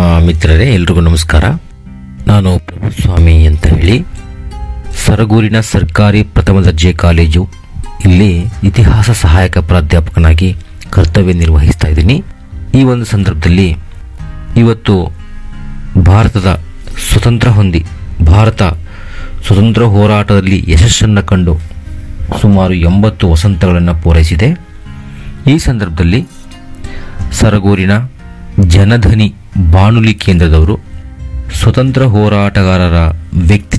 ಮಿತ್ರರೇ ಎಲ್ರಿಗೂ ನಮಸ್ಕಾರ ನಾನು ಪ್ರಭುಸ್ವಾಮಿ ಅಂತ ಹೇಳಿ ಸರಗೂರಿನ ಸರ್ಕಾರಿ ಪ್ರಥಮ ದರ್ಜೆ ಕಾಲೇಜು ಇಲ್ಲಿ ಇತಿಹಾಸ ಸಹಾಯಕ ಪ್ರಾಧ್ಯಾಪಕನಾಗಿ ಕರ್ತವ್ಯ ನಿರ್ವಹಿಸ್ತಾ ಇದ್ದೀನಿ ಈ ಒಂದು ಸಂದರ್ಭದಲ್ಲಿ ಇವತ್ತು ಭಾರತದ ಸ್ವತಂತ್ರ ಹೊಂದಿ ಭಾರತ ಸ್ವತಂತ್ರ ಹೋರಾಟದಲ್ಲಿ ಯಶಸ್ಸನ್ನು ಕಂಡು ಸುಮಾರು ಎಂಬತ್ತು ವಸಂತಗಳನ್ನು ಪೂರೈಸಿದೆ ಈ ಸಂದರ್ಭದಲ್ಲಿ ಸರಗೂರಿನ ಜನಧನಿ ಬಾನುಲಿ ಕೇಂದ್ರದವರು ಸ್ವತಂತ್ರ ಹೋರಾಟಗಾರರ ವ್ಯಕ್ತಿ